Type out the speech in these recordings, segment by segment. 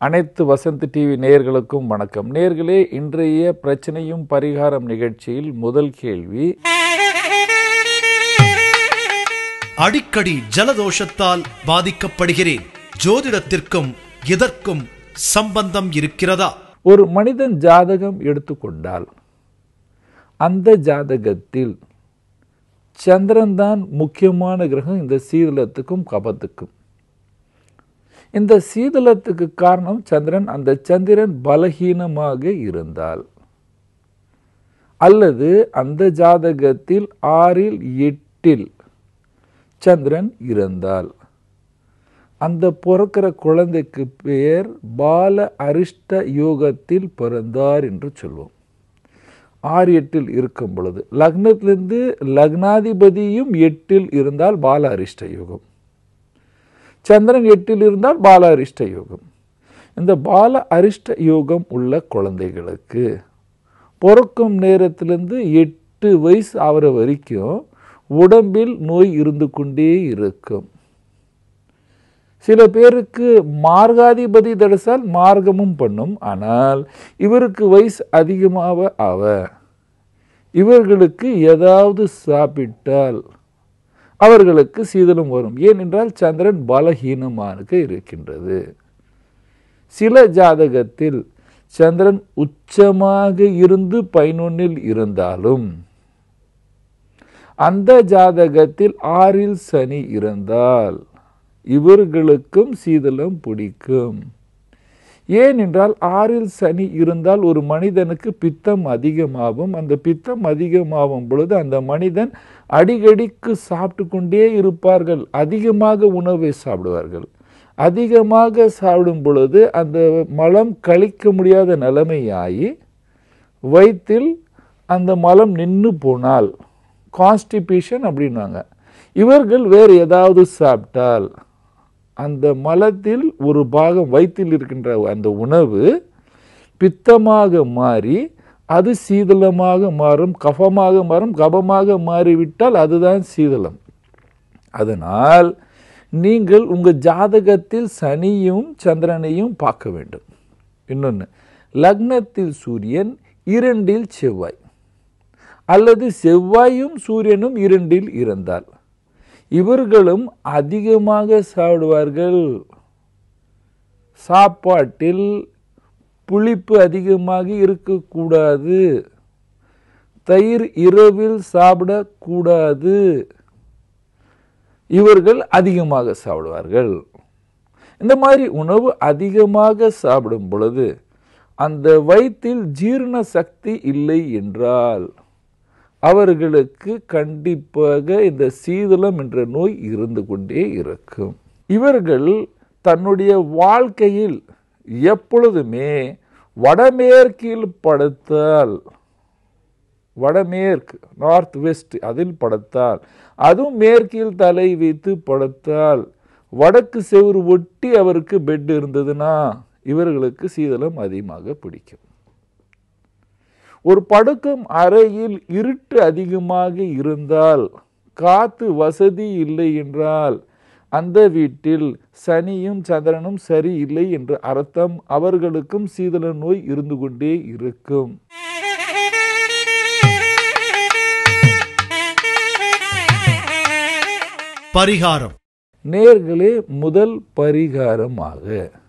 அனைத்து வசந்த் டிவி நேயர்களுக்கும் வணக்கம் நேயர்களே இன்றைய பிரச்சனையும் பரிகாரம் நிகழ்ச்சியில் முதல் கேள்வி அடிக்கடி ஜலதோஷத்தால் பாதிக்கப்படுகிறேன் ஜோதிடத்திற்கும் இதற்கும் சம்பந்தம் இருக்கிறதா ஒரு மனிதன் ஜாதகம் எடுத்துக்கொண்டால் அந்த ஜாதகத்தில் சந்திரன் தான் முக்கியமான கிரகம் இந்த சீதளத்துக்கும் கபத்துக்கும் இந்த சீதளத்துக்கு காரணம் சந்திரன் அந்த சந்திரன் பலகீனமாக இருந்தால் அல்லது அந்த ஜாதகத்தில் ஆறில் எட்டில் சந்திரன் இருந்தால் அந்த பிறக்கிற குழந்தைக்கு பெயர் பால அரிஷ்ட யோகத்தில் பிறந்தார் என்று சொல்வோம் ஆறு எட்டில் இருக்கும் பொழுது லக்னத்திலிருந்து லக்னாதிபதியும் எட்டில் இருந்தால் பால அரிஷ்ட யோகம் சந்திரன் எட்டில் இருந்தால் பால அரிஷ்ட யோகம் இந்த பால அரிஷ்ட யோகம் உள்ள குழந்தைகளுக்கு பிறக்கும் நேரத்திலிருந்து எட்டு வயசு ஆகிற வரைக்கும் உடம்பில் நோய் இருந்து கொண்டே இருக்கும் சில பேருக்கு மார்காதிபதி தடுசால் மார்க்கமும் பண்ணும் ஆனால் இவருக்கு வயசு அதிகமாக ஆவ இவர்களுக்கு ஏதாவது சாப்பிட்டால் அவர்களுக்கு சீதளம் வரும் ஏனென்றால் சந்திரன் பலஹீனமாக இருக்கின்றது சில ஜாதகத்தில் சந்திரன் உச்சமாக இருந்து பதினொன்னில் இருந்தாலும் அந்த ஜாதகத்தில் ஆறில் சனி இருந்தால் இவர்களுக்கும் சீதளம் பிடிக்கும் ஏனென்றால் ஆறில் சனி இருந்தால் ஒரு மனிதனுக்கு பித்தம் அதிகமாகும் அந்த பித்தம் அதிகமாகும் பொழுது அந்த மனிதன் அடிக்கடிக்கு சாப்பிட்டு கொண்டே இருப்பார்கள் அதிகமாக உணவை சாப்பிடுவார்கள் அதிகமாக சாப்பிடும் பொழுது அந்த மலம் கழிக்க முடியாத நிலைமையாகி வயிற்றில் அந்த மலம் நின்று போனால் கான்ஸ்டிபேஷன் அப்படின்னாங்க இவர்கள் வேறு ஏதாவது சாப்பிட்டால் அந்த மலத்தில் ஒரு பாகம் வயிற்றில் இருக்கின்ற அந்த உணவு பித்தமாக மாறி அது சீதளமாக மாறும் கஃபமாக மாறும் கபமாக மாறிவிட்டால் அதுதான் சீதளம் அதனால் நீங்கள் உங்கள் ஜாதகத்தில் சனியும் சந்திரனையும் பார்க்க வேண்டும் இன்னொன்று லக்னத்தில் சூரியன் இரண்டில் செவ்வாய் அல்லது செவ்வாயும் சூரியனும் இரண்டில் இருந்தால் இவர்களும் அதிகமாக சாப்பிடுவார்கள் சாப்பாட்டில் புளிப்பு அதிகமாக இருக்கக்கூடாது தயிர் இரவில் சாப்பிடக்கூடாது இவர்கள் அதிகமாக சாப்பிடுவார்கள் இந்த மாதிரி உணவு அதிகமாக சாப்பிடும் பொழுது அந்த வயிற்றில் ஜீரண சக்தி இல்லை என்றால் அவர்களுக்கு கண்டிப்பாக இந்த சீதளம் என்ற நோய் இருந்து கொண்டே இருக்கும் இவர்கள் தன்னுடைய வாழ்க்கையில் எப்பொழுதுமே வடமேற்கில் படுத்தால் வடமேற்கு நார்த் வெஸ்ட் அதில் படுத்தால் அதுவும் மேற்கில் தலை வைத்து படுத்தால் வடக்கு செவுறு ஒட்டி அவருக்கு பெட் இருந்ததுன்னா இவர்களுக்கு சீதளம் அதிகமாக பிடிக்கும் ஒரு படுக்கும் அறையில் இருட்டு அதிகமாக இருந்தால் காத்து வசதி இல்லை என்றால் அந்த வீட்டில் சனியும் சந்திரனும் சரி இல்லை என்ற அர்த்தம் அவர்களுக்கும் சீதள நோய் இருந்து கொண்டே இருக்கும் பரிகாரம் நேர்களே முதல் பரிகாரமாக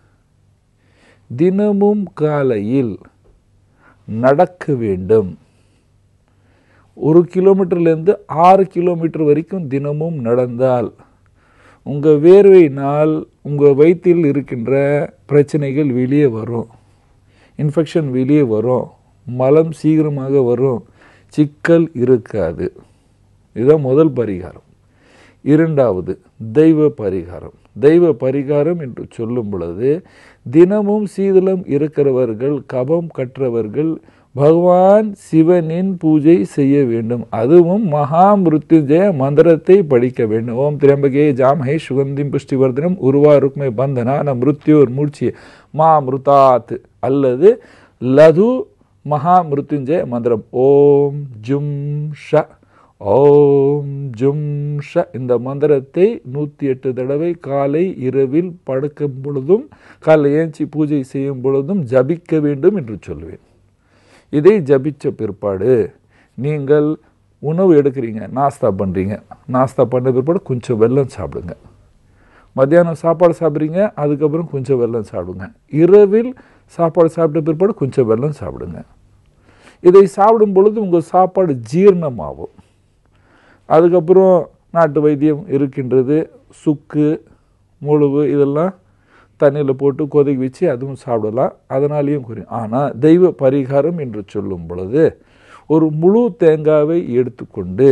தினமும் காலையில் நடக்க வேண்டும் ஒரு கிலோமீட்டர்லேருந்து ஆறு கிலோமீட்டர் வரைக்கும் தினமும் நடந்தால் உங்கள் வேர்வையினால் உங்கள் வயிற்றில் இருக்கின்ற பிரச்சனைகள் வெளியே வரும் இன்ஃபெக்ஷன் வெளியே வரும் மலம் சீக்கிரமாக வரும் சிக்கல் இருக்காது இதுதான் முதல் பரிகாரம் இரண்டாவது தெய்வ பரிகாரம் தெய்வ பரிகாரம் என்று சொல்லும் பொழுது தினமும் சீதளம் இருக்கிறவர்கள் கபம் கற்றவர்கள் பகவான் சிவனின் பூஜை செய்ய வேண்டும் அதுவும் மகா மிருத்யுஞ்சய மந்திரத்தை படிக்க வேண்டும் ஓம் திரம்பகே ஜாமஹே சுகந்திம் புஷ்டிவர்தனம் உருவா ருக்மை பந்தனா ந மிருத்யோர் மூர்ச்சி மா மிருதாத் அல்லது லது மகா மிருத்யுஞ்சய மந்திரம் ஓம் ஜும் ஷ ஓம் ஜும் ஷ இந்த மந்திரத்தை நூற்றி எட்டு தடவை காலை இரவில் படுக்கும் பொழுதும் காலை ஏஞ்சி பூஜை செய்யும் பொழுதும் ஜபிக்க வேண்டும் என்று சொல்லுவேன் இதை ஜபிச்ச பிற்பாடு நீங்கள் உணவு எடுக்கிறீங்க நாஸ்தா பண்ணுறீங்க நாஸ்தா பண்ண பிற்பாடு கொஞ்சம் வெல்லம் சாப்பிடுங்க மத்தியானம் சாப்பாடு சாப்பிட்றீங்க அதுக்கப்புறம் கொஞ்சம் வெல்லம் சாப்பிடுங்க இரவில் சாப்பாடு சாப்பிட்ட பிற்பாடு கொஞ்சம் வெல்லம் சாப்பிடுங்க இதை சாப்பிடும் பொழுது உங்கள் சாப்பாடு ஜீரணமாகும் அதுக்கப்புறம் நாட்டு வைத்தியம் இருக்கின்றது சுக்கு முழுவு இதெல்லாம் தண்ணியில் போட்டு கொதிக்க வச்சு அதுவும் சாப்பிடலாம் அதனாலேயும் குறையும் ஆனால் தெய்வ பரிகாரம் என்று சொல்லும் பொழுது ஒரு முழு தேங்காவை எடுத்துக்கொண்டு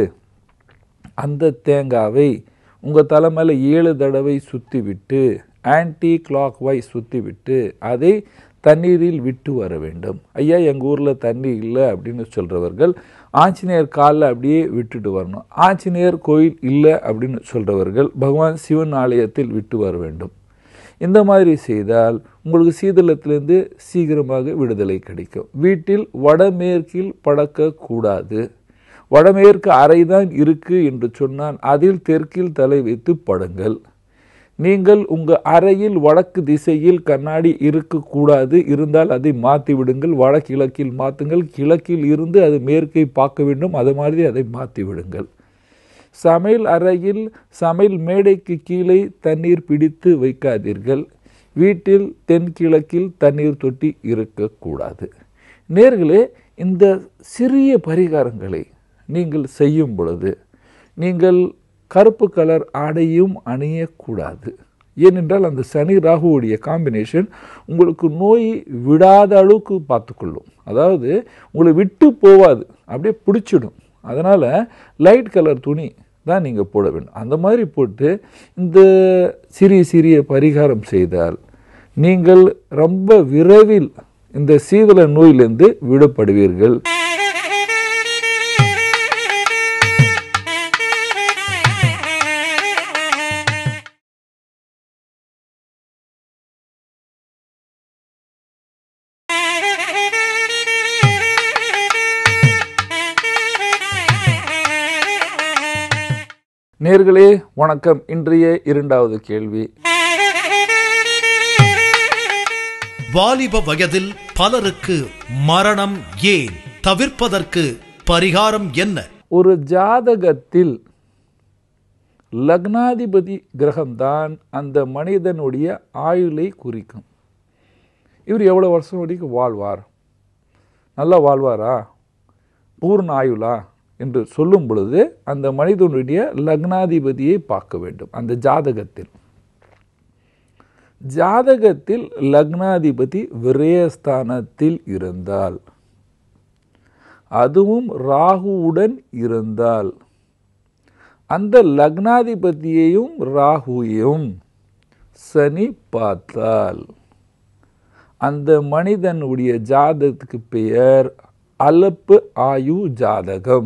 அந்த தேங்காவை உங்கள் தலை மேலே ஏழு தடவை சுற்றி விட்டு ஆன்டி கிளாக் வைஸ் சுற்றி விட்டு அதை தண்ணீரில் விட்டு வர வேண்டும் ஐயா எங்கள் ஊரில் தண்ணி இல்லை அப்படின்னு சொல்கிறவர்கள் ஆஞ்சநேயர் காலில் அப்படியே விட்டுட்டு வரணும் ஆஞ்சநேயர் கோயில் இல்லை அப்படின்னு சொல்கிறவர்கள் பகவான் சிவன் ஆலயத்தில் விட்டு வர வேண்டும் இந்த மாதிரி செய்தால் உங்களுக்கு சீதளத்திலிருந்து சீக்கிரமாக விடுதலை கிடைக்கும் வீட்டில் வடமேற்கில் படக்கக்கூடாது வடமேற்கு அறைதான் இருக்கு என்று சொன்னால் அதில் தெற்கில் தலை வைத்து படுங்கள் நீங்கள் உங்கள் அறையில் வடக்கு திசையில் கண்ணாடி இருக்கக்கூடாது இருந்தால் அதை மாற்றி விடுங்கள் வடகிழக்கில் மாற்றுங்கள் கிழக்கில் இருந்து அது மேற்கை பார்க்க வேண்டும் அது மாதிரி அதை மாற்றி விடுங்கள் சமையல் அறையில் சமையல் மேடைக்கு கீழே தண்ணீர் பிடித்து வைக்காதீர்கள் வீட்டில் தென்கிழக்கில் தண்ணீர் தொட்டி இருக்கக்கூடாது நேர்களே இந்த சிறிய பரிகாரங்களை நீங்கள் செய்யும் பொழுது நீங்கள் கருப்பு கலர் ஆடையும் அணியக்கூடாது ஏனென்றால் அந்த சனி ராகுவுடைய காம்பினேஷன் உங்களுக்கு நோய் விடாத அளவுக்கு பார்த்துக்கொள்ளும் அதாவது உங்களை விட்டு போவாது அப்படியே பிடிச்சிடும் அதனால் லைட் கலர் துணி தான் நீங்கள் போட வேண்டும் அந்த மாதிரி போட்டு இந்த சிறிய சிறிய பரிகாரம் செய்தால் நீங்கள் ரொம்ப விரைவில் இந்த சீதள நோயிலிருந்து விடப்படுவீர்கள் நேர்களே வணக்கம் இன்றைய இரண்டாவது கேள்வி வாலிப வயதில் பலருக்கு மரணம் ஏன் தவிர்ப்பதற்கு பரிகாரம் என்ன ஒரு ஜாதகத்தில் லக்னாதிபதி கிரகம்தான் அந்த மனிதனுடைய ஆயுளை குறிக்கும் இவர் எவ்வளோ வருஷம் வரைக்கும் வாழ்வார் நல்லா வாழ்வாரா பூர்ண ஆயுளா என்று சொல்லும் பொழுது அந்த மனிதனுடைய லக்னாதிபதியை பார்க்க வேண்டும் அந்த ஜாதகத்தில் ஜாதகத்தில் லக்னாதிபதி விரயஸ்தானத்தில் இருந்தால் அதுவும் ராகுவுடன் இருந்தால் அந்த லக்னாதிபதியையும் ராகுவையும் சனி பார்த்தால் அந்த மனிதனுடைய ஜாதகத்துக்கு பெயர் அலப்பு ஆயு ஜாதகம்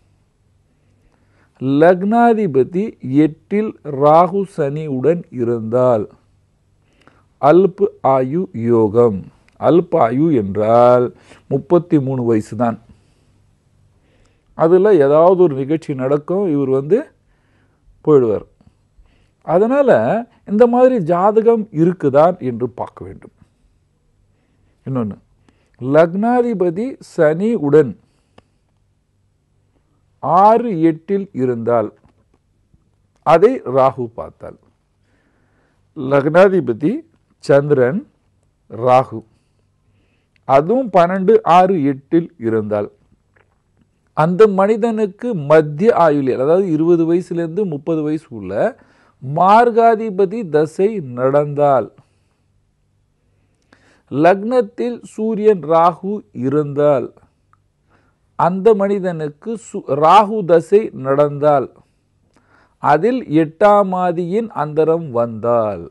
லக்னாதிபதி எட்டில் ராகு சனியுடன் இருந்தால் அல்பு ஆயு யோகம் அல்ப ஆயு என்றால் முப்பத்தி மூணு வயசு தான் அதில் ஏதாவது ஒரு நிகழ்ச்சி நடக்கும் இவர் வந்து போயிடுவார் அதனால் இந்த மாதிரி ஜாதகம் இருக்குதான் என்று பார்க்க வேண்டும் இன்னொன்று லக்னாதிபதி சனி உடன் ஆறு எட்டில் இருந்தால் அதை ராகு பார்த்தால் லக்னாதிபதி சந்திரன் ராகு அதுவும் பன்னெண்டு ஆறு எட்டில் இருந்தால் அந்த மனிதனுக்கு மத்திய ஆயுளில் அதாவது இருபது வயசுலேருந்து முப்பது வயசு உள்ள மார்காதிபதி தசை நடந்தால் லக்னத்தில் சூரியன் ராகு இருந்தால் அந்த மனிதனுக்கு சு- ராகு தசை நடந்தால் அதில் எட்டாம் ஆதியின் அந்தரம் வந்தால்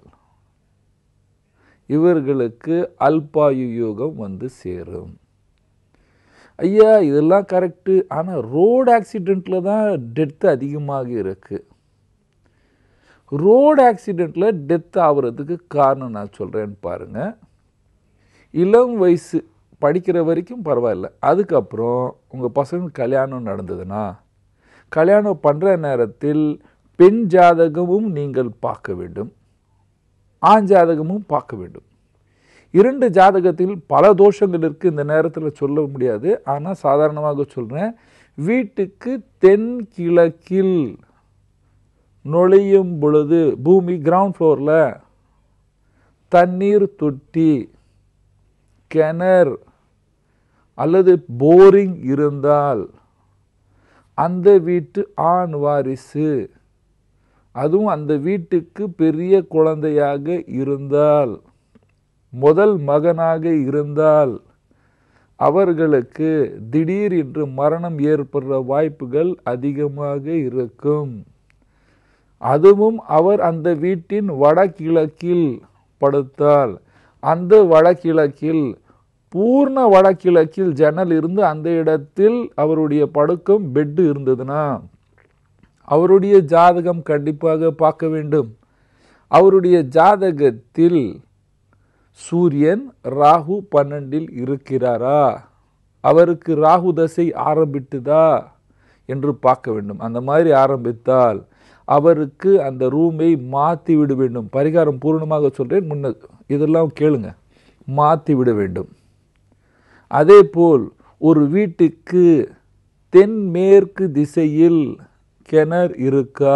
இவர்களுக்கு அல்பாயு யோகம் வந்து சேரும் ஐயா இதெல்லாம் கரெக்டு ஆனால் ரோடு ஆக்சிடெண்ட்டில் தான் டெத்து அதிகமாக இருக்கு ரோடு ஆக்சிடெண்ட்டில் டெத் ஆகுறதுக்கு காரணம் நான் சொல்கிறேன்னு பாருங்கள் இளம் வயசு படிக்கிற வரைக்கும் பரவாயில்ல அதுக்கப்புறம் உங்கள் பசங்க கல்யாணம் நடந்ததுன்னா கல்யாணம் பண்ணுற நேரத்தில் பெண் ஜாதகமும் நீங்கள் பார்க்க வேண்டும் ஆண் ஜாதகமும் பார்க்க வேண்டும் இரண்டு ஜாதகத்தில் பல தோஷங்கள் இருக்குது இந்த நேரத்தில் சொல்ல முடியாது ஆனால் சாதாரணமாக சொல்கிறேன் வீட்டுக்கு தென் கிழக்கில் நுழையும் பொழுது பூமி கிரவுண்ட் ஃப்ளோரில் தண்ணீர் தொட்டி கிணறு அல்லது போரிங் இருந்தால் அந்த வீட்டு ஆண் வாரிசு அதுவும் அந்த வீட்டுக்கு பெரிய குழந்தையாக இருந்தால் முதல் மகனாக இருந்தால் அவர்களுக்கு திடீர் என்று மரணம் ஏற்படுற வாய்ப்புகள் அதிகமாக இருக்கும் அதுவும் அவர் அந்த வீட்டின் வடகிழக்கில் படுத்தால் அந்த வடகிழக்கில் பூர்ண வடகிழக்கில் ஜன்னல் இருந்து அந்த இடத்தில் அவருடைய படுக்கும் பெட்டு இருந்ததுன்னா அவருடைய ஜாதகம் கண்டிப்பாக பார்க்க வேண்டும் அவருடைய ஜாதகத்தில் சூரியன் ராகு பன்னெண்டில் இருக்கிறாரா அவருக்கு ராகு தசை ஆரம்பிட்டுதா என்று பார்க்க வேண்டும் அந்த மாதிரி ஆரம்பித்தால் அவருக்கு அந்த ரூமை மாற்றி விட வேண்டும் பரிகாரம் பூர்ணமாக சொல்கிறேன் முன்ன இதெல்லாம் கேளுங்க மாற்றி விட வேண்டும் அதே போல் ஒரு வீட்டுக்கு தென்மேற்கு திசையில் கிணறு இருக்கா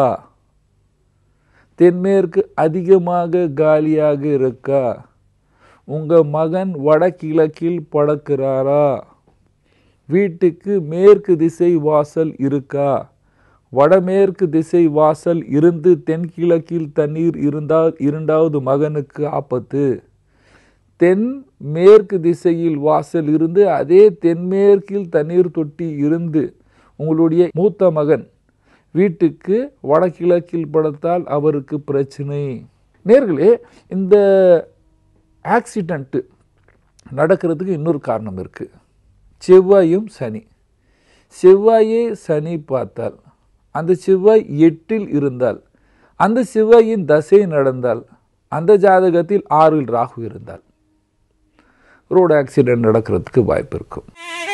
தென்மேற்கு அதிகமாக காலியாக இருக்கா உங்க மகன் வடகிழக்கில் படக்கிறாரா வீட்டுக்கு மேற்கு திசை வாசல் இருக்கா வடமேற்கு திசை வாசல் இருந்து தென்கிழக்கில் தண்ணீர் இருந்தால் இரண்டாவது மகனுக்கு ஆபத்து தென் மேற்கு திசையில் வாசல் இருந்து அதே தென்மேற்கில் தண்ணீர் தொட்டி இருந்து உங்களுடைய மூத்த மகன் வீட்டுக்கு வடகிழக்கில் படுத்தால் அவருக்கு பிரச்சனை நேர்களே இந்த ஆக்சிடெண்ட்டு நடக்கிறதுக்கு இன்னொரு காரணம் இருக்குது செவ்வாயும் சனி செவ்வாயே சனி பார்த்தால் அந்த செவ்வாய் எட்டில் இருந்தால் அந்த செவ்வாயின் தசை நடந்தால் அந்த ஜாதகத்தில் ஆறில் ராகு இருந்தால் ரோடு ஆக்சிடென்ட் நடக்கிறதுக்கு வாய்ப்பு இருக்கும்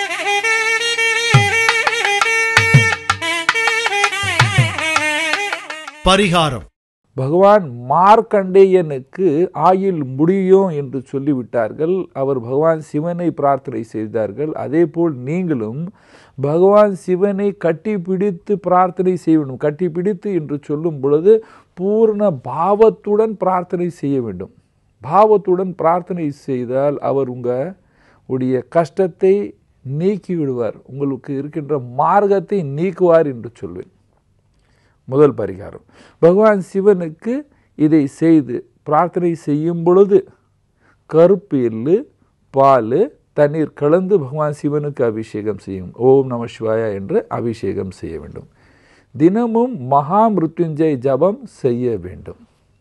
பரிகாரம் பகவான் மார்க்கண்டேயனுக்கு ஆயுள் முடியும் என்று சொல்லிவிட்டார்கள் அவர் பகவான் சிவனை பிரார்த்தனை செய்தார்கள் அதே போல் நீங்களும் பகவான் சிவனை கட்டி பிடித்து பிரார்த்தனை செய்ய வேண்டும் கட்டி பிடித்து என்று சொல்லும் பொழுது பூர்ண பாவத்துடன் பிரார்த்தனை செய்ய வேண்டும் பாவத்துடன் பிரார்த்தனை செய்தால் அவர் உங்கள் உடைய கஷ்டத்தை நீக்கி விடுவார் உங்களுக்கு இருக்கின்ற மார்க்கத்தை நீக்குவார் என்று சொல்வேன் முதல் பரிகாரம் பகவான் சிவனுக்கு இதை செய்து பிரார்த்தனை செய்யும் பொழுது கருப்பு எள்ளு பால் தண்ணீர் கலந்து பகவான் சிவனுக்கு அபிஷேகம் செய்யும் ஓம் நம சிவாயா என்று அபிஷேகம் செய்ய வேண்டும் தினமும் மகா மிருத்யுஞ்சய் ஜபம் செய்ய வேண்டும்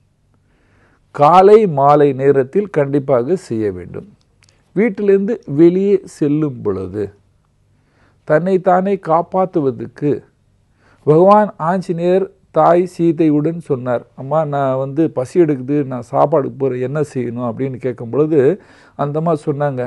காலை மாலை நேரத்தில் கண்டிப்பாக செய்ய வேண்டும் வீட்டிலிருந்து வெளியே செல்லும் பொழுது தன்னைத்தானே காப்பாற்றுவதற்கு பகவான் ஆஞ்சநேயர் தாய் சீதையுடன் சொன்னார் அம்மா நான் வந்து பசி எடுக்குது நான் சாப்பாடுக்கு போகிறேன் என்ன செய்யணும் அப்படின்னு கேட்கும் பொழுது அந்த அம்மா சொன்னாங்க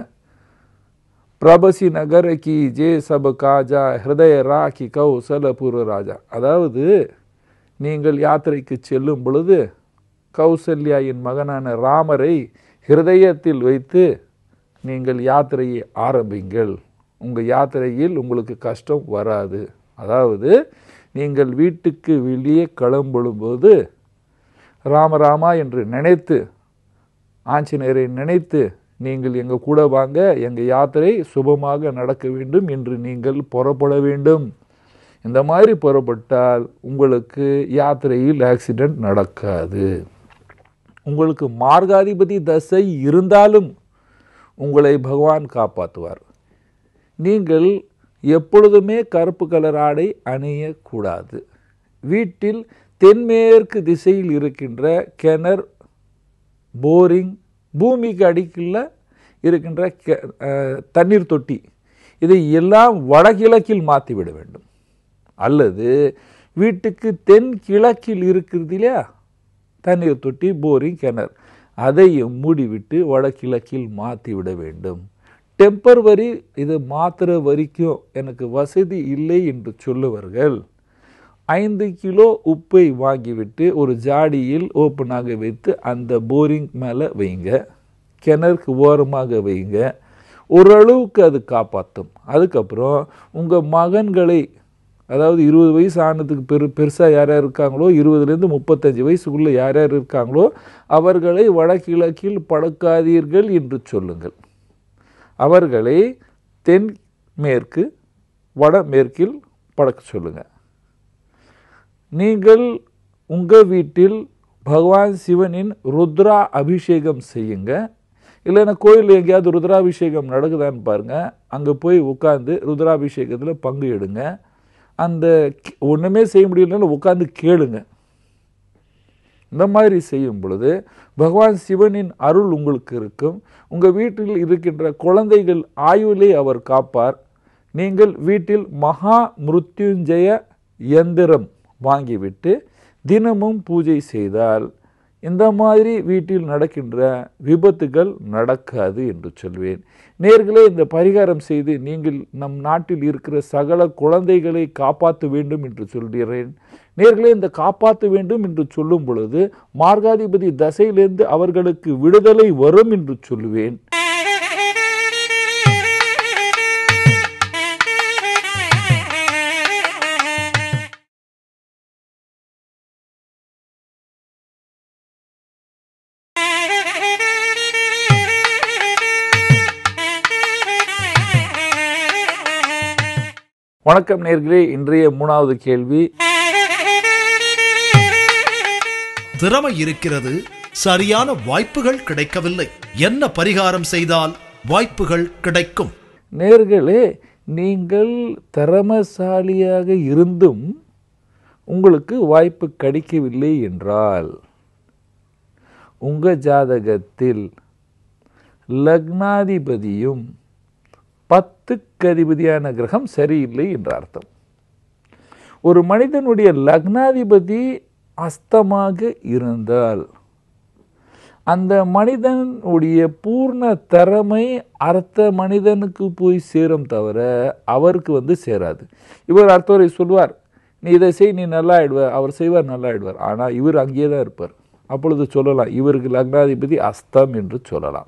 பிரபசி நகர கி ஜே சப காஜா ஹிருதய ராக்கி கௌசல பூர்வ ராஜா அதாவது நீங்கள் யாத்திரைக்கு செல்லும் பொழுது கௌசல்யாயின் மகனான ராமரை ஹிருதயத்தில் வைத்து நீங்கள் யாத்திரையை ஆரம்பிங்கள் உங்கள் யாத்திரையில் உங்களுக்கு கஷ்டம் வராது அதாவது நீங்கள் வீட்டுக்கு வெளியே கிளம்பும்போது ராமராமா என்று நினைத்து ஆஞ்சநேயரை நினைத்து நீங்கள் எங்கள் கூட வாங்க எங்கள் யாத்திரை சுபமாக நடக்க வேண்டும் என்று நீங்கள் புறப்பட வேண்டும் இந்த மாதிரி புறப்பட்டால் உங்களுக்கு யாத்திரையில் ஆக்சிடெண்ட் நடக்காது உங்களுக்கு மார்காதிபதி தசை இருந்தாலும் உங்களை பகவான் காப்பாற்றுவார் நீங்கள் எப்பொழுதுமே கருப்பு கலர் ஆடை அணியக்கூடாது வீட்டில் தென்மேற்கு திசையில் இருக்கின்ற கிணறு போரிங் பூமிக்கு அடிக்குள்ள இருக்கின்ற கெ- அஹ், தண்ணீர் தொட்டி இதை எல்லாம் வடகிழக்கில் மாற்றிவிட வேண்டும் அல்லது வீட்டுக்கு தென் கிழக்கில் இருக்கிறது இல்லையா தண்ணீர் தொட்டி போரிங் கிணறு அதையும் மூடிவிட்டு வடகிழக்கில் மாற்றி விட வேண்டும் டெம்பர்வரி இது மாத்திர வரைக்கும் எனக்கு வசதி இல்லை என்று சொல்லுவர்கள் ஐந்து கிலோ உப்பை வாங்கிவிட்டு ஒரு ஜாடியில் ஓப்பனாக வைத்து அந்த போரிங் மேலே வைங்க கிணறுக்கு ஓரமாக வைங்க ஓரளவுக்கு அது காப்பாற்றும் அதுக்கப்புறம் உங்கள் மகன்களை அதாவது இருபது வயசு ஆனதுக்கு பெரு பெருசாக யார் யார் இருக்காங்களோ இருபதுலேருந்து முப்பத்தஞ்சு வயசுக்குள்ளே யார் யார் இருக்காங்களோ அவர்களை வடகிழக்கில் பழக்காதீர்கள் என்று சொல்லுங்கள் அவர்களை தென் மேற்கு வடமேற்கில் பழக்க சொல்லுங்கள் நீங்கள் உங்கள் வீட்டில் பகவான் சிவனின் ருத்ரா அபிஷேகம் செய்யுங்க இல்லைன்னா கோயிலில் எங்கேயாவது ருத்ராபிஷேகம் நடக்குதான்னு பாருங்கள் அங்கே போய் உட்காந்து ருத்ராபிஷேகத்தில் பங்கு எடுங்க அந்த கி- ஒண்ணுமே செய்ய முடியலனாலும் உட்காந்து கேளுங்க இந்த மாதிரி செய்யும் பொழுது பகவான் சிவனின் அருள் உங்களுக்கு இருக்கும் உங்கள் வீட்டில் இருக்கின்ற குழந்தைகள் ஆயுளை அவர் காப்பார் நீங்கள் வீட்டில் மகா மிருத்யுஞ்சய யந்திரம் வாங்கிவிட்டு தினமும் பூஜை செய்தால் இந்த மாதிரி வீட்டில் நடக்கின்ற விபத்துகள் நடக்காது என்று சொல்வேன் நேர்களே இந்த பரிகாரம் செய்து நீங்கள் நம் நாட்டில் இருக்கிற சகல குழந்தைகளை காப்பாற்ற வேண்டும் என்று சொல்கிறேன் நேர்களே இந்த காப்பாற்ற வேண்டும் என்று சொல்லும் பொழுது மார்காதிபதி தசையிலிருந்து அவர்களுக்கு விடுதலை வரும் என்று சொல்லுவேன் வணக்கம் நேர்களே இன்றைய மூணாவது கேள்வி திறமை இருக்கிறது சரியான வாய்ப்புகள் கிடைக்கவில்லை என்ன பரிகாரம் செய்தால் வாய்ப்புகள் கிடைக்கும் நேர்களே நீங்கள் திறமசாலியாக இருந்தும் உங்களுக்கு வாய்ப்பு கிடைக்கவில்லை என்றால் உங்க ஜாதகத்தில் லக்னாதிபதியும் பத்துக்கு அதிபதியான கிரகம் சரியில்லை என்ற அர்த்தம் ஒரு மனிதனுடைய லக்னாதிபதி அஸ்தமாக இருந்தால் அந்த மனிதனுடைய பூர்ண திறமை அடுத்த மனிதனுக்கு போய் சேரும் தவிர அவருக்கு வந்து சேராது இவர் அடுத்தவரை சொல்வார் நீ இதை செய் நீ நல்லா ஆயிடுவ அவர் செய்வார் நல்லா ஆயிடுவார் ஆனால் இவர் அங்கேயே தான் இருப்பார் அப்பொழுது சொல்லலாம் இவருக்கு லக்னாதிபதி அஸ்தம் என்று சொல்லலாம்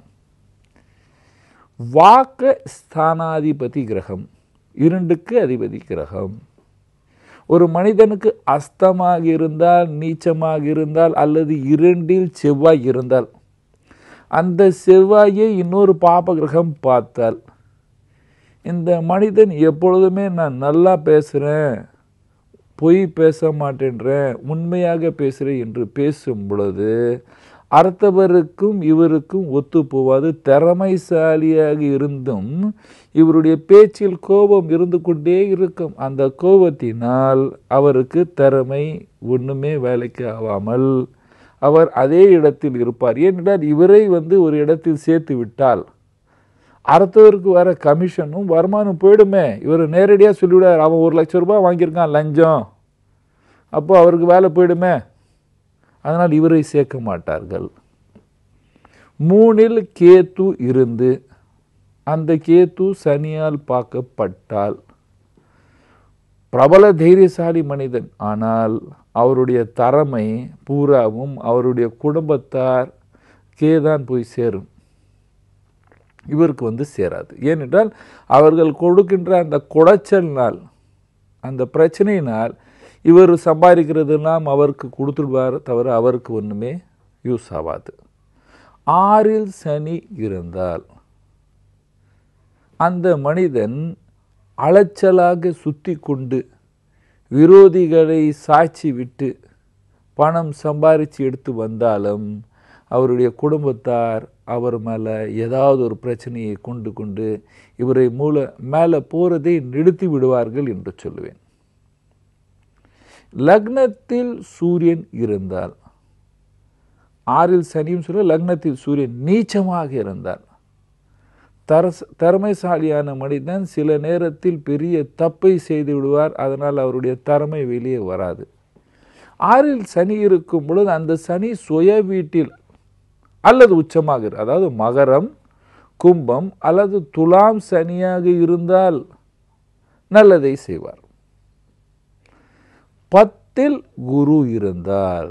வாக்க ஸ்தானாதிபதி கிரகம் இரண்டுக்கு அதிபதி கிரகம் ஒரு மனிதனுக்கு அஸ்தமாக இருந்தால் நீச்சமாக இருந்தால் அல்லது இரண்டில் செவ்வாய் இருந்தால் அந்த செவ்வாயை இன்னொரு பாப கிரகம் பார்த்தால் இந்த மனிதன் எப்பொழுதுமே நான் நல்லா பேசுகிறேன் பொய் பேச மாட்டேன்றேன் உண்மையாக பேசுகிறேன் என்று பேசும் பொழுது அடுத்தவருக்கும் இவருக்கும் ஒத்து போவாது திறமைசாலியாக இருந்தும் இவருடைய பேச்சில் கோபம் இருந்து கொண்டே இருக்கும் அந்த கோபத்தினால் அவருக்கு திறமை ஒன்றுமே வேலைக்கு ஆகாமல் அவர் அதே இடத்தில் இருப்பார் ஏனென்றால் இவரை வந்து ஒரு இடத்தில் சேர்த்து விட்டால் அடுத்தவருக்கு வர கமிஷனும் வருமானம் போயிடுமே இவர் நேரடியாக சொல்லிவிடார் அவன் ஒரு லட்சம் ரூபாய் வாங்கியிருக்கான் லஞ்சம் அப்போ அவருக்கு வேலை போயிடுமே அதனால் இவரை சேர்க்க மாட்டார்கள் மூணில் கேத்து இருந்து அந்த கேத்து சனியால் பார்க்கப்பட்டால் பிரபல தைரியசாலி மனிதன் ஆனால் அவருடைய திறமை பூராவும் அவருடைய குடும்பத்தார் கேதான் போய் சேரும் இவருக்கு வந்து சேராது ஏனென்றால் அவர்கள் கொடுக்கின்ற அந்த குடைச்சல்னால் அந்த பிரச்சனையினால் இவர் சம்பாதிக்கிறதெல்லாம் அவருக்கு கொடுத்துடுவார் தவிர அவருக்கு ஒன்றுமே யூஸ் ஆகாது ஆறில் சனி இருந்தால் அந்த மனிதன் அலைச்சலாக சுத்தி கொண்டு விரோதிகளை சாட்சி விட்டு பணம் சம்பாரித்து எடுத்து வந்தாலும் அவருடைய குடும்பத்தார் அவர் மேலே ஏதாவது ஒரு பிரச்சனையை கொண்டு கொண்டு இவரை மூல மேலே போகிறதை நிறுத்தி விடுவார்கள் என்று சொல்லுவேன் லக்னத்தில் சூரியன் இருந்தால் ஆறில் சனியும் சொல்ல லக்னத்தில் சூரியன் நீச்சமாக இருந்தால் தரஸ் திறமைசாலியான மனிதன் சில நேரத்தில் பெரிய தப்பை செய்து விடுவார் அதனால் அவருடைய திறமை வெளியே வராது ஆறில் சனி இருக்கும் பொழுது அந்த சனி சுய வீட்டில் அல்லது உச்சமாக இரு- அதாவது மகரம் கும்பம் அல்லது துலாம் சனியாக இருந்தால் நல்லதை செய்வார் பத் லக்னத்தில் குரு இருந்தால்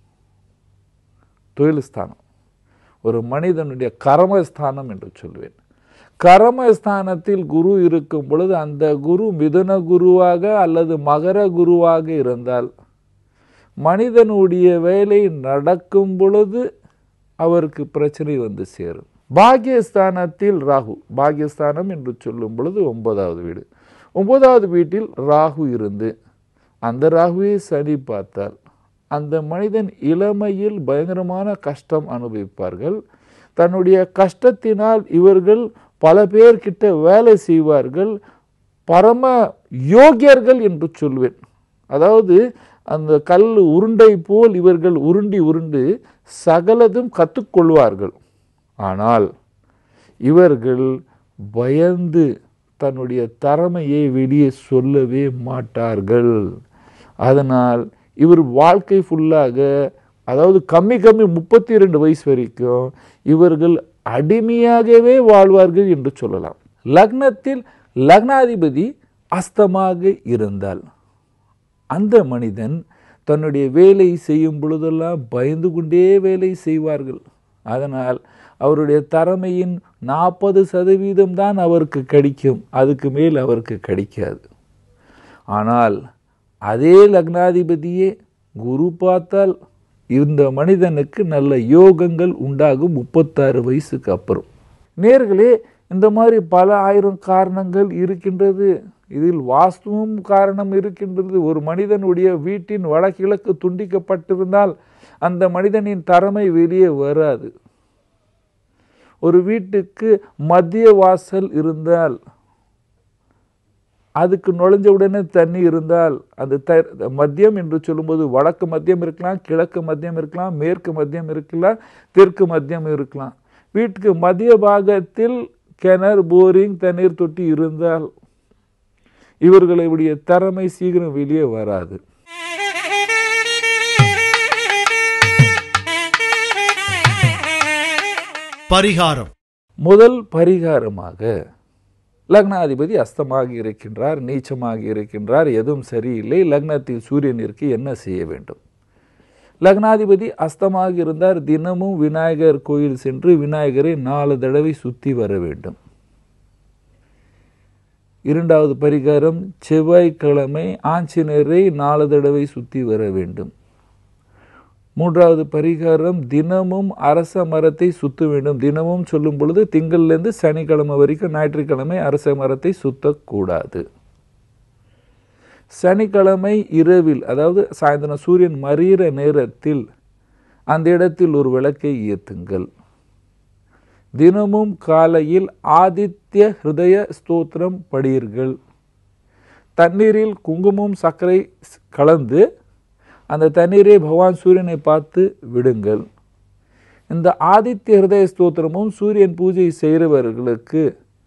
தொழில் ஸ்தானம் ஒரு மனிதனுடைய கர்மஸ்தானம் என்று சொல்வேன் கர்மஸ்தானத்தில் குரு இருக்கும் பொழுது அந்த குரு மிதுன குருவாக அல்லது மகர குருவாக இருந்தால் மனிதனுடைய வேலை நடக்கும் பொழுது அவருக்கு பிரச்சனை வந்து சேரும் பாகியஸ்தானத்தில் ராகு பாகியஸ்தானம் என்று சொல்லும் பொழுது ஒன்பதாவது வீடு ஒன்பதாவது வீட்டில் ராகு இருந்து அந்த ராகுவை சனி பார்த்தால் அந்த மனிதன் இளமையில் பயங்கரமான கஷ்டம் அனுபவிப்பார்கள் தன்னுடைய கஷ்டத்தினால் இவர்கள் பல பேர்கிட்ட வேலை செய்வார்கள் பரம யோகியர்கள் என்று சொல்வேன் அதாவது அந்த கல் உருண்டை போல் இவர்கள் உருண்டி உருண்டு சகலதும் கற்றுக்கொள்வார்கள் ஆனால் இவர்கள் பயந்து தன்னுடைய திறமையை வெளியே சொல்லவே மாட்டார்கள் அதனால் இவர் வாழ்க்கை ஃபுல்லாக அதாவது கம்மி கம்மி முப்பத்தி ரெண்டு வயசு வரைக்கும் இவர்கள் அடிமையாகவே வாழ்வார்கள் என்று சொல்லலாம் லக்னத்தில் லக்னாதிபதி அஸ்தமாக இருந்தால் அந்த மனிதன் தன்னுடைய வேலை செய்யும் பொழுதெல்லாம் பயந்து கொண்டே வேலை செய்வார்கள் அதனால் அவருடைய திறமையின் நாற்பது சதவீதம் தான் அவருக்கு கிடைக்கும் அதுக்கு மேல் அவருக்கு கிடைக்காது ஆனால் அதே லக்னாதிபதியே குரு பார்த்தால் இந்த மனிதனுக்கு நல்ல யோகங்கள் உண்டாகும் முப்பத்தாறு வயசுக்கு அப்புறம் நேர்களே இந்த மாதிரி பல ஆயிரம் காரணங்கள் இருக்கின்றது இதில் வாஸ்துவும் காரணம் இருக்கின்றது ஒரு மனிதனுடைய வீட்டின் வடகிழக்கு துண்டிக்கப்பட்டிருந்தால் அந்த மனிதனின் திறமை வெளியே வராது ஒரு வீட்டுக்கு மத்திய வாசல் இருந்தால் அதுக்கு நுழைஞ்ச உடனே தண்ணி இருந்தால் அந்த த மத்தியம் என்று சொல்லும்போது வடக்கு மத்தியம் இருக்கலாம் கிழக்கு மத்தியம் இருக்கலாம் மேற்கு மத்தியம் இருக்கலாம் தெற்கு மத்தியம் இருக்கலாம் வீட்டுக்கு மத்திய பாகத்தில் கிணறு போரிங் தண்ணீர் தொட்டி இருந்தால் இவர்களுடைய திறமை சீக்கிரம் வெளியே வராது பரிகாரம் முதல் பரிகாரமாக லக்னாதிபதி அஸ்தமாக இருக்கின்றார் நீச்சமாக இருக்கின்றார் எதுவும் சரியில்லை லக்னத்தில் சூரியனிற்கு என்ன செய்ய வேண்டும் லக்னாதிபதி அஸ்தமாக இருந்தார் தினமும் விநாயகர் கோயில் சென்று விநாயகரை நாலு தடவை சுற்றி வர வேண்டும் இரண்டாவது பரிகாரம் செவ்வாய்க்கிழமை ஆஞ்சநேயரை நாலு தடவை சுற்றி வர வேண்டும் மூன்றாவது பரிகாரம் தினமும் அரச மரத்தை சுத்த வேண்டும் தினமும் சொல்லும் பொழுது திங்கள்லேருந்து சனிக்கிழமை வரைக்கும் ஞாயிற்றுக்கிழமை அரச மரத்தை சுத்தக்கூடாது சனிக்கிழமை இரவில் அதாவது சாயந்தரம் சூரியன் மறிகிற நேரத்தில் அந்த இடத்தில் ஒரு விளக்கை ஏற்றுங்கள் தினமும் காலையில் ஆதித்ய ஹிருதய ஸ்தோத்திரம் படியுங்கள் தண்ணீரில் குங்குமம் சர்க்கரை கலந்து அந்த தண்ணீரை பகவான் சூரியனை பார்த்து விடுங்கள் இந்த ஆதித்ய ஹிருதய ஸ்தோத்திரமும் சூரியன் பூஜை செய்கிறவர்களுக்கு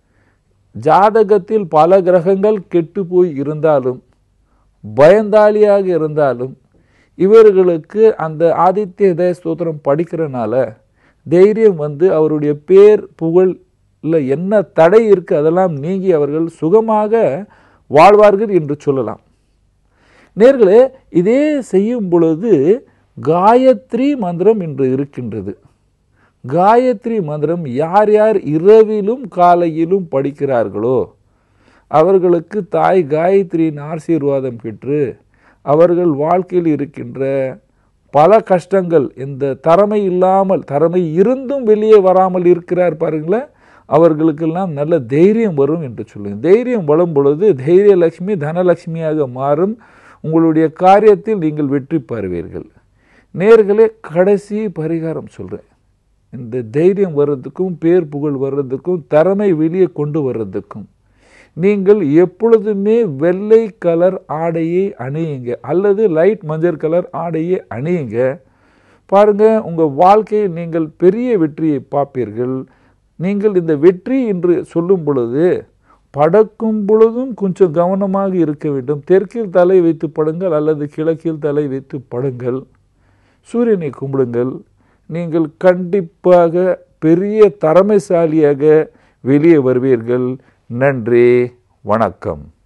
ஜாதகத்தில் பல கிரகங்கள் கெட்டு போய் இருந்தாலும் பயந்தாளியாக இருந்தாலும் இவர்களுக்கு அந்த ஆதித்ய ஹிருதய ஸ்தோத்திரம் படிக்கிறனால தைரியம் வந்து அவருடைய பேர் புகழில் என்ன தடை இருக்குது அதெல்லாம் நீங்கி அவர்கள் சுகமாக வாழ்வார்கள் என்று சொல்லலாம் நேர்களே இதே செய்யும் பொழுது காயத்ரி மந்திரம் என்று இருக்கின்றது காயத்ரி மந்திரம் யார் யார் இரவிலும் காலையிலும் படிக்கிறார்களோ அவர்களுக்கு தாய் காயத்ரியின் ஆசீர்வாதம் பெற்று அவர்கள் வாழ்க்கையில் இருக்கின்ற பல கஷ்டங்கள் இந்த திறமை இல்லாமல் திறமை இருந்தும் வெளியே வராமல் இருக்கிறார் பாருங்களேன் அவர்களுக்கெல்லாம் நல்ல தைரியம் வரும் என்று சொல்லுங்க தைரியம் வரும் பொழுது தைரியலட்சுமி தனலட்சுமியாக மாறும் உங்களுடைய காரியத்தில் நீங்கள் வெற்றி பெறுவீர்கள் நேர்களே கடைசி பரிகாரம் சொல்கிறேன் இந்த தைரியம் வர்றதுக்கும் பேர் புகழ் வர்றதுக்கும் திறமை வெளியே கொண்டு வர்றதுக்கும் நீங்கள் எப்பொழுதுமே வெள்ளை கலர் ஆடையை அணியுங்க அல்லது லைட் மஞ்சள் கலர் ஆடையை அணியுங்க பாருங்க உங்கள் வாழ்க்கையில் நீங்கள் பெரிய வெற்றியை பார்ப்பீர்கள் நீங்கள் இந்த வெற்றி என்று சொல்லும் பொழுது படக்கும் பொழுதும் கொஞ்சம் கவனமாக இருக்க வேண்டும் தெற்கில் தலை வைத்து படுங்கள் அல்லது கிழக்கில் தலை வைத்து படுங்கள் சூரியனை கும்பிடுங்கள் நீங்கள் கண்டிப்பாக பெரிய திறமைசாலியாக வெளியே வருவீர்கள் நன்றி வணக்கம்